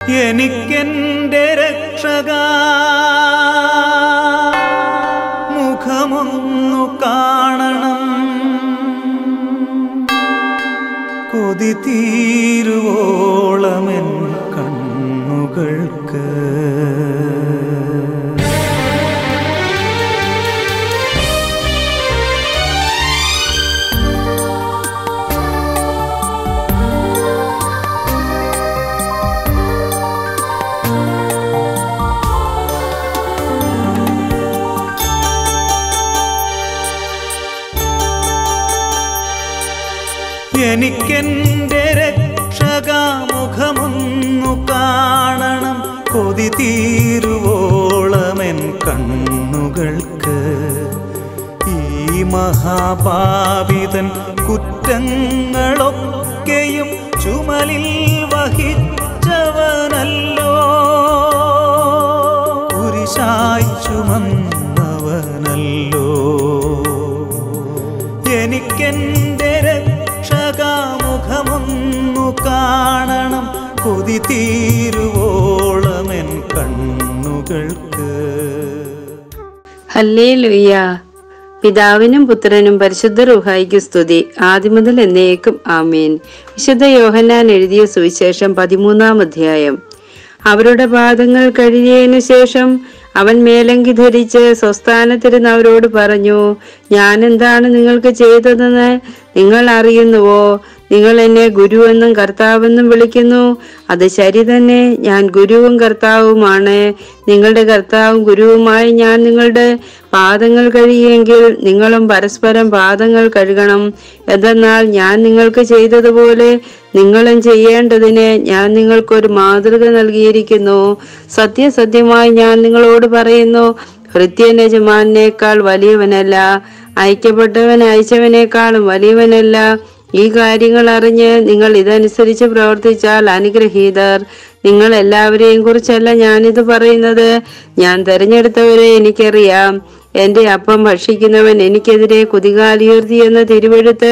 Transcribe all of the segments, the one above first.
എനിക്കെന്റെ രക്ഷക മുഖമൊന്നു കാണണം കൊതി തീരുവോളമെൻ കണ്ണുകൾക്ക് എനിക്കെന്റെ രക്ഷകാമുഖമൊന്നു കാണണം കൊതി തീരുവോളമെൻ കണ്ണുകൾക്ക് ഈ മഹാപാപിതൻ കുറ്റങ്ങളൊക്കെയും ചുമലിൽ വഹിച്ചവനല്ലോ കുരിശായി ചുമന്നവനല്ലോ എനിക്കെന്റെ രക്ഷകാമുഖമൊന്നു കാണണം കൊതി തീരുവോളമെൻ കണ്ണുകൾക്ക് ഹല്ലേ ലുയ്യ പിതാവിനും പുത്രനും പരിശുദ്ധ റുഹായിക്ക് സ്തുതി ആദ്യമുതൽ എന്നേക്കും ആമേൻ വിശുദ്ധ യോഹന്നാൻ എഴുതിയ സുവിശേഷം പതിമൂന്നാം അധ്യായം അവരുടെ പാദങ്ങൾ കഴുകിയതിനു ശേഷം അവൻ മേലങ്കി ധരിച്ച് സ്വസ്ഥാനത്തിരുന്ന് അവരോട് പറഞ്ഞു ഞാൻ എന്താണ് നിങ്ങൾക്ക് ചെയ്തതെന്ന് നിങ്ങൾ അറിയുന്നുവോ നിങ്ങൾ എന്നെ ഗുരുവെന്നും കർത്താവെന്നും വിളിക്കുന്നു അത് ശരി തന്നെ ഞാൻ ഗുരുവും കർത്താവുമാണ് നിങ്ങളുടെ കർത്താവും ഗുരുവുമായി ഞാൻ നിങ്ങളുടെ പാദങ്ങൾ കഴുകിയെങ്കിൽ നിങ്ങളും പരസ്പരം പാദങ്ങൾ കഴുകണം എന്തെന്നാൽ ഞാൻ നിങ്ങൾക്ക് ചെയ്തതുപോലെ നിങ്ങളും ചെയ്യേണ്ടതിന് ഞാൻ നിങ്ങൾക്കൊരു മാതൃക നൽകിയിരിക്കുന്നു സത്യസത്യമായി ഞാൻ നിങ്ങളോട് പറയുന്നു ഭൃത്യൻ യജമാനേക്കാൾ വലിയവനല്ല അയക്കപ്പെട്ടവൻ അയച്ചവനേക്കാളും വലിയവനല്ല ഈ കാര്യങ്ങൾ അറിഞ്ഞ് നിങ്ങൾ ഇതനുസരിച്ച് പ്രവർത്തിച്ചാൽ അനുഗ്രഹീതർ നിങ്ങൾ എല്ലാവരെയും കുറിച്ചല്ല ഞാനിത് പറയുന്നത് ഞാൻ തെരഞ്ഞെടുത്തവരെ എനിക്കറിയാം എന്റെ അപ്പം ഭക്ഷിക്കുന്നവൻ എനിക്കെതിരെ കുതികാലുയർത്തി എന്ന തിരുവെഴുത്ത്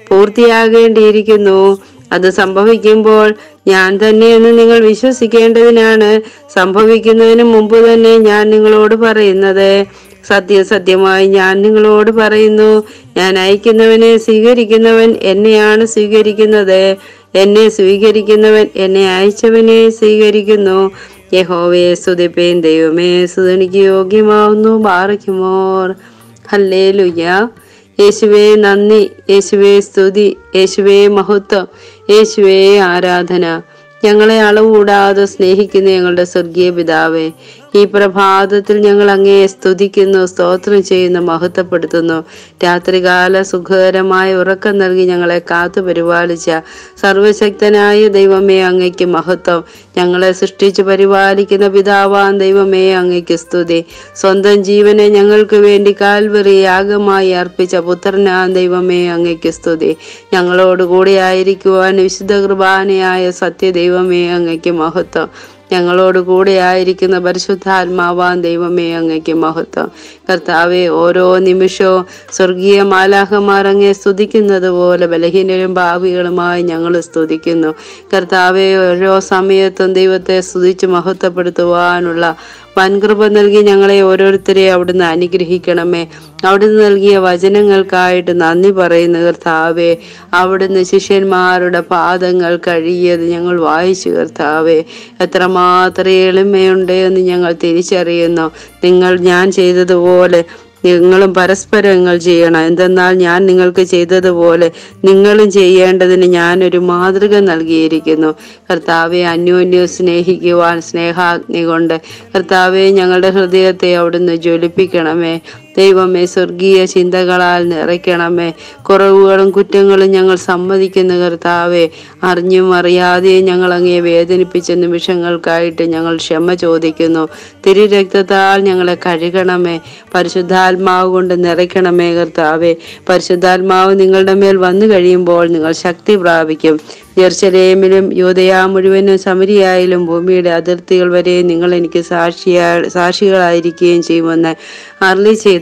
പൂർത്തിയാകേണ്ടിയിരിക്കുന്നു അത് സംഭവിക്കുമ്പോൾ ഞാൻ തന്നെയെന്ന് നിങ്ങൾ വിശ്വസിക്കേണ്ടതിനാണ് സംഭവിക്കുന്നതിന് മുമ്പ് തന്നെ ഞാൻ നിങ്ങളോട് പറയുന്നത് സത്യസത്യമായി ഞാൻ നിങ്ങളോട് പറയുന്നു ഞാൻ അയക്കുന്നവനെ സ്വീകരിക്കുന്നവൻ എന്നെയാണ് സ്വീകരിക്കുന്നത് എന്നെ സ്വീകരിക്കുന്നവൻ എന്നെ അയച്ചവനെ സ്വീകരിക്കുന്നു യഹോവയെ സ്തുതിപ്പേൻ ദൈവമേ സ്തുതിക്ക് യോഗ്യമാവുന്നു ബാറയ്ക്കുമോർ ഹല്ലേ ലുയ്യ യേശുവേ നന്ദി യേശുവേ സ്തുതി യേശുവേ മഹത്വം യേശുവേ ആരാധന ഞങ്ങളെ അളവുകൂടാതെ സ്നേഹിക്കുന്ന ഞങ്ങളുടെ സ്വർഗീയ പിതാവേ ഈ പ്രഭാതത്തിൽ ഞങ്ങൾ അങ്ങയെ സ്തുതിക്കുന്നു സ്തോത്രം ചെയ്യുന്നു മഹത്വപ്പെടുത്തുന്നു രാത്രികാല സുഖകരമായ ഉറക്കം നൽകി ഞങ്ങളെ കാത്തു പരിപാലിച്ച സർവശക്തനായ ദൈവമേ അങ്ങയ്ക്ക് മഹത്വം ഞങ്ങളെ സൃഷ്ടിച്ചു പരിപാലിക്കുന്ന പിതാവാൻ ദൈവമേ അങ്ങയ്ക്ക് സ്തുതി സ്വന്തം ജീവനെ ഞങ്ങൾക്ക് വേണ്ടി കാൽവറി യാഗമായി അർപ്പിച്ച പുത്രനാൻ ദൈവമേ അങ്ങയ്ക്ക് സ്തുതി ഞങ്ങളോട് കൂടെ ആയിരിക്കുവാൻ വിശുദ്ധ കൃപാനയായ സത്യദൈവമേ അങ്ങയ്ക്ക് മഹത്വം ഞങ്ങളോട് കൂടെ ആയിരിക്കുന്ന പരിശുദ്ധാത്മാവാൻ ദൈവമേ അങ്ങയ്ക്ക് മഹത്വം കർത്താവെ ഓരോ നിമിഷവും സ്വർഗീയ മാലാഹമാർ അങ്ങെ സ്തുതിക്കുന്നത് പോലെ ബലഹീനരും ഭാവികളുമായി ഞങ്ങൾ സ്തുതിക്കുന്നു കർത്താവെ ഓരോ സമയത്തും ദൈവത്തെ സ്തുതിച്ച് മഹത്വപ്പെടുത്തുവാനുള്ള വൻകൃപ നൽകി ഞങ്ങളെ ഓരോരുത്തരെ അവിടുന്ന് അനുഗ്രഹിക്കണമേ അവിടുന്ന് നൽകിയ വചനങ്ങൾക്കായിട്ട് നന്ദി പറയുന്ന കർത്താവെ അവിടുന്ന് ശിഷ്യന്മാരുടെ പാദങ്ങൾ കഴുകിയത് ഞങ്ങൾ വായിച്ചു കർത്താവെ എത്രമാത്രം എളിമയുണ്ട് എന്ന് ഞങ്ങൾ തിരിച്ചറിയുന്നു നിങ്ങൾ ഞാൻ ചെയ്തതുപോലെ നിങ്ങളും പരസ്പരം നിങ്ങൾ ചെയ്യണം എന്തെന്നാൽ ഞാൻ നിങ്ങൾക്ക് ചെയ്തതുപോലെ നിങ്ങളും ചെയ്യേണ്ടതിന് ഞാനൊരു മാതൃക നൽകിയിരിക്കുന്നു കർത്താവെ അന്യോന്യം സ്നേഹിക്കുവാൻ സ്നേഹാഗ്നി കൊണ്ട് കർത്താവെ ഞങ്ങളുടെ ഹൃദയത്തെ അവിടുന്ന് ജ്വലിപ്പിക്കണമേ ദൈവമേ സ്വർഗീയ ചിന്തകളാൽ നിറയ്ക്കണമേ കുറവുകളും കുറ്റങ്ങളും ഞങ്ങൾ സമ്മതിക്കുന്ന കർത്താവെ അറിഞ്ഞും അറിയാതെയും ഞങ്ങൾ അങ്ങേ വേദനിപ്പിച്ച നിമിഷങ്ങൾക്കായിട്ട് ഞങ്ങൾ ക്ഷമ ചോദിക്കുന്നു തിരുരക്തത്താൽ ഞങ്ങളെ കഴുകണമേ പരിശുദ്ധാത്മാവ് കൊണ്ട് നിറയ്ക്കണമേ കർത്താവെ പരിശുദ്ധാത്മാവ് നിങ്ങളുടെ മേൽ വന്നു കഴിയുമ്പോൾ നിങ്ങൾ ശക്തി പ്രാപിക്കും ജെറുസലേമിലും യോദയ മുഴുവനും സമരിയായാലും ഭൂമിയുടെ അതിർത്തികൾ വരെ നിങ്ങൾ എനിക്ക് സാക്ഷിയാ സാക്ഷികളായിരിക്കുകയും ചെയ്യുമെന്ന് അർലി ചെയ്ത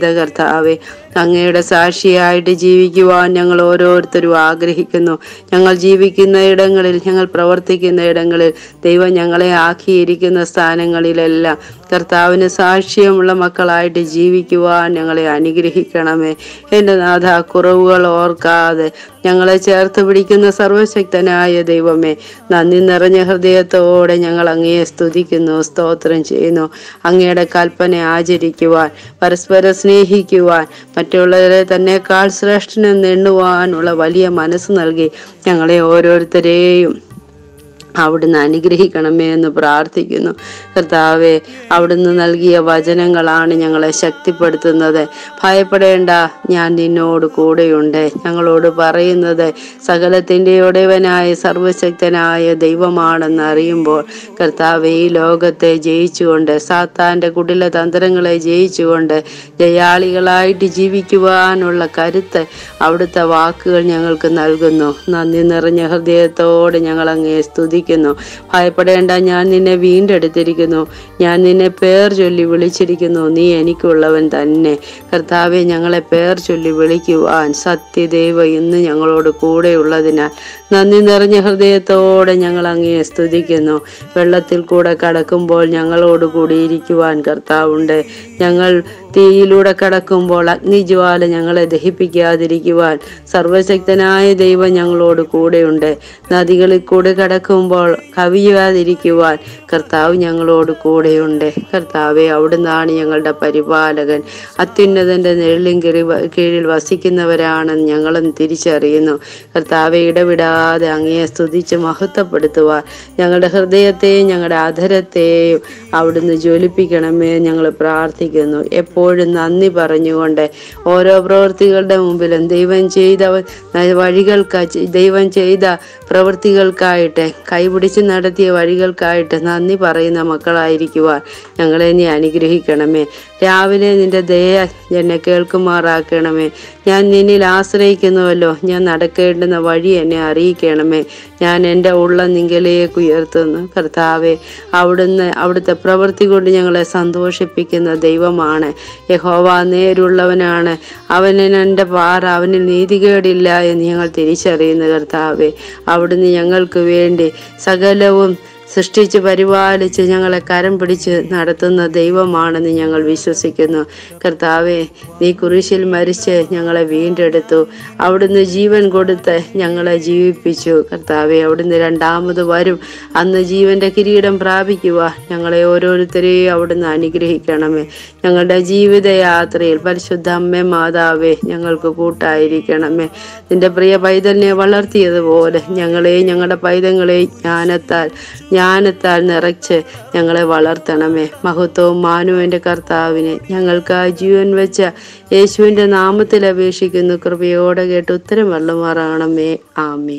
ചെയ്ത കർത്താവെ അങ്ങയുടെ സാക്ഷിയായിട്ട് ജീവിക്കുവാൻ ഞങ്ങൾ ഓരോരുത്തരും ആഗ്രഹിക്കുന്നു ഞങ്ങൾ ജീവിക്കുന്ന ഇടങ്ങളിൽ ഞങ്ങൾ പ്രവർത്തിക്കുന്ന ഇടങ്ങളിൽ ദൈവം ഞങ്ങളെ ആക്കിയിരിക്കുന്ന സ്ഥാനങ്ങളിലെല്ലാം കർത്താവിന് സാക്ഷ്യമുള്ള മക്കളായിട്ട് ജീവിക്കുവാൻ ഞങ്ങളെ അനുഗ്രഹിക്കണമേ എൻ്റെ നാഥ കുറവുകൾ ഓർക്കാതെ ഞങ്ങളെ ചേർത്ത് പിടിക്കുന്ന സർവശക്തനായ ദൈവമേ നന്ദി നിറഞ്ഞ ഹൃദയത്തോടെ ഞങ്ങൾ അങ്ങയെ സ്തുതിക്കുന്നു സ്തോത്രം ചെയ്യുന്നു അങ്ങയുടെ കൽപ്പന ആചരിക്കുവാൻ പരസ്പരം സ്നേഹിക്കുവാൻ മറ്റുള്ളവരെ തന്നെക്കാൾ ശ്രേഷ്ഠനെന്ന് എണ്ണുവാനുള്ള വലിയ മനസ്സ് നൽകി ഞങ്ങളെ ഓരോരുത്തരെയും അവിടുന്ന് അനുഗ്രഹിക്കണമേ എന്ന് പ്രാർത്ഥിക്കുന്നു കർത്താവെ അവിടുന്ന് നൽകിയ വചനങ്ങളാണ് ഞങ്ങളെ ശക്തിപ്പെടുത്തുന്നത് ഭയപ്പെടേണ്ട ഞാൻ നിന്നോട് കൂടെയുണ്ട് ഞങ്ങളോട് പറയുന്നത് സകലത്തിൻ്റെ ഉടയവനായ സർവശക്തനായ ദൈവമാണെന്ന് അറിയുമ്പോൾ കർത്താവെ ഈ ലോകത്തെ ജയിച്ചുകൊണ്ട് സാത്താൻ്റെ കുടില തന്ത്രങ്ങളെ ജയിച്ചുകൊണ്ട് ജയാളികളായിട്ട് ജീവിക്കുവാനുള്ള കരുത്ത് അവിടുത്തെ വാക്കുകൾ ഞങ്ങൾക്ക് നൽകുന്നു നന്ദി നിറഞ്ഞ ഹൃദയത്തോടെ ഞങ്ങൾ അങ്ങേ സ്തുതിക്കുന്നു ഭയപ്പെടേണ്ട ഞാൻ നിന്നെ വീണ്ടെടുത്തിരിക്കുന്നു ഞാൻ നിന്നെ പേർ ചൊല്ലി വിളിച്ചിരിക്കുന്നു നീ എനിക്കുള്ളവൻ തന്നെ കർത്താവെ ഞങ്ങളെ പേർ ചൊല്ലി വിളിക്കുവാൻ സത്യദൈവ ഇന്ന് ഞങ്ങളോട് കൂടെയുള്ളതിനാൽ നന്ദി നിറഞ്ഞ ഹൃദയത്തോടെ ഞങ്ങൾ അങ്ങയെ സ്തുതിക്കുന്നു വെള്ളത്തിൽ കൂടെ കടക്കുമ്പോൾ ഞങ്ങളോട് കൂടി ഇരിക്കുവാൻ കർത്താവുണ്ട് ഞങ്ങൾ തീയിലൂടെ കടക്കുമ്പോൾ അഗ്നിജ്വാല ഞങ്ങളെ ദഹിപ്പിക്കാതിരിക്കുവാൻ സർവശക്തനായ ദൈവം ഞങ്ങളോട് കൂടെയുണ്ട് നദികളിൽ കൂടെ കടക്കുമ്പോൾ കവിയാതിരിക്കുവാൻ കർത്താവ് ഞങ്ങളോട് കൂടെയുണ്ട് കർത്താവെ അവിടുന്നാണ് ഞങ്ങളുടെ പരിപാലകൻ അത്യുന്നതന്റെ നിഴലിൻ കീഴിൽ വ- കീഴിൽ വസിക്കുന്നവരാണെന്ന് ഞങ്ങളും തിരിച്ചറിയുന്നു കർത്താവെ ഇടവിടാതെ അങ്ങയെ സ്തുതിച്ച് മഹത്വപ്പെടുത്തുവാൻ ഞങ്ങളുടെ ഹൃദയത്തെയും ഞങ്ങളുടെ അധരത്തെയും അവിടുന്ന് ജ്വലിപ്പിക്കണമേ ഞങ്ങൾ പ്രാർത്ഥിക്കുന്നു എപ്പോഴും നന്ദി പറഞ്ഞുകൊണ്ട് ഓരോ പ്രവൃത്തികളുടെ മുമ്പിലും ദൈവം ചെയ്ത വഴികൾക്ക് ദൈവം ചെയ്ത പ്രവൃത്തികൾക്കായിട്ട് കൈപിടിച്ച് നടത്തിയ വഴികൾക്കായിട്ട് നന്ദി പറയുന്ന മക്കളായിരിക്കുവാൻ ഞങ്ങളെ നീ അനുഗ്രഹിക്കണമേ രാവിലെ നിന്റെ ദയ എന്നെ കേൾക്കുമാറാക്കണമേ ഞാൻ നിന്നിൽ ആശ്രയിക്കുന്നുവല്ലോ ഞാൻ നടക്കേണ്ടുന്ന വഴി എന്നെ അറിയിക്കണമേ ഞാൻ എൻ്റെ ഉള്ള നിങ്കലേക്ക് ഉയർത്തുന്നു കർത്താവെ അവിടുന്ന് അവിടുത്തെ പ്രവൃത്തി കൊണ്ട് ഞങ്ങളെ സന്തോഷിപ്പിക്കുന്ന ദൈവമാണ് യഹോവ നേരുള്ളവനാണ് അവന് എൻ്റെ പാറ അവനിൽ നീതികേടില്ല എന്ന് ഞങ്ങൾ തിരിച്ചറിയുന്ന കർത്താവെ അവിടുന്ന് ഞങ്ങൾക്ക് വേണ്ടി സകലവും സൃഷ്ടിച്ച് പരിപാലിച്ച് ഞങ്ങളെ കരം പിടിച്ച് നടത്തുന്ന ദൈവമാണെന്ന് ഞങ്ങൾ വിശ്വസിക്കുന്നു കർത്താവെ നീ കുരിശിൽ മരിച്ച് ഞങ്ങളെ വീണ്ടെടുത്തു അവിടുന്ന് ജീവൻ കൊടുത്ത് ഞങ്ങളെ ജീവിപ്പിച്ചു കർത്താവെ അവിടുന്ന് രണ്ടാമത് വരും അന്ന് ജീവന്റെ കിരീടം പ്രാപിക്കുക ഞങ്ങളെ ഓരോരുത്തരെയും അവിടുന്ന് അനുഗ്രഹിക്കണമേ ഞങ്ങളുടെ ജീവിതയാത്രയിൽ പരിശുദ്ധ അമ്മേ മാതാവേ ഞങ്ങൾക്ക് കൂട്ടായിരിക്കണമേ നിന്റെ പ്രിയ പൈതലിനെ വളർത്തിയതുപോലെ ഞങ്ങളെയും ഞങ്ങളുടെ പൈതങ്ങളെയും ജ്ഞാനത്താൽ ജ്ഞാനത്താൽ നിറച്ച് ഞങ്ങളെ വളർത്തണമേ മഹത്വവും മാനുവിൻ്റെ കർത്താവിനെ ഞങ്ങൾക്കായി ജീവൻ വെച്ച യേശുവിൻ്റെ നാമത്തിൽ അപേക്ഷിക്കുന്നു കൃപയോടെ കേട്ട് ഉത്തരം വെള്ളമാറാണമേ ആമേ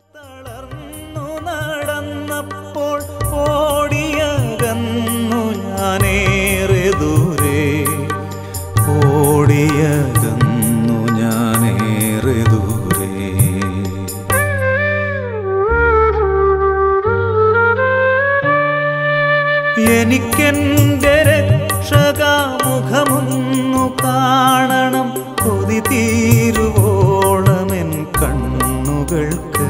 തളർന്നു നടന്നപ്പോൾ ഓടിയകന്നു ഞാനേറെ ദൂരെ ഓടിയകന്നു ഞാനേറെ ദൂരെ എനിക്കെന്റെ രക്ഷകാമുഖമൊന്നു കാണണം കൊതി തീരുവോളമെൻ കണ്ണുകൾക്ക്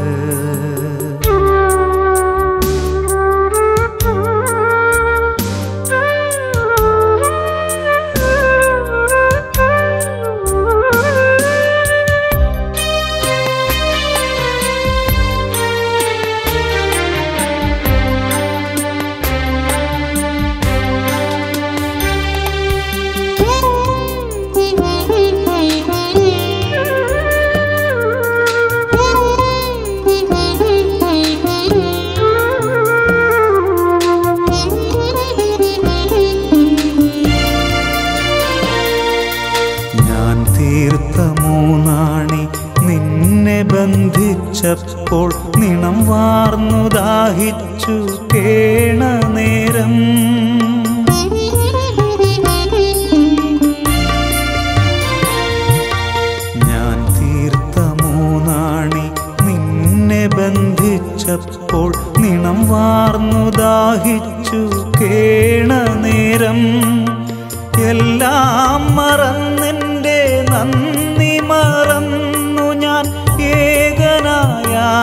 ഞാൻ തീർത്ത മൂന്നാണി നിന്നെ ബന്ധിച്ചപ്പോൾ നിണം വാർന്നു ദാഹിച്ചു കേണ നേരം ഞാൻ തീർത്ത മൂന്നാണി നിന്നെ ബന്ധിച്ചപ്പോൾ നിണം വാർന്നു ദാഹിച്ചു കേണ നേരം എല്ലാം മറന്നെൻ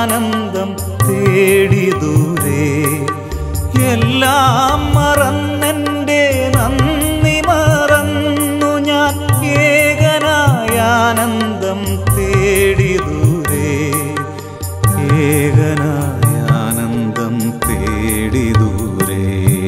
ആനന്ദം തേടി ദൂരെ എല്ലാം മറന്നെൻ്റെ നന്ദി മറന്നു ഞാൻ ഏകനായ ആനന്ദം തേടി ദൂരെ ഏകനായ ആനന്ദം തേടി ദൂരെ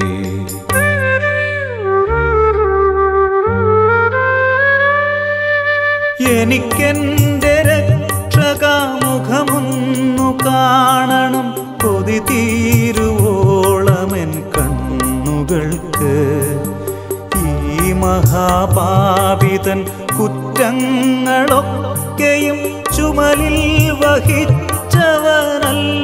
എനിക്കെൻ്റെ രക്ഷകാമുഖമൊന്നു കാണണം കൊതി തീരുവോളമെൻ കണ്ണുകൾക്ക് ഈ മഹാപാപിതൻ കുറ്റങ്ങളൊക്കെയും ചുമലിൽ വഹിച്ചവനല്ല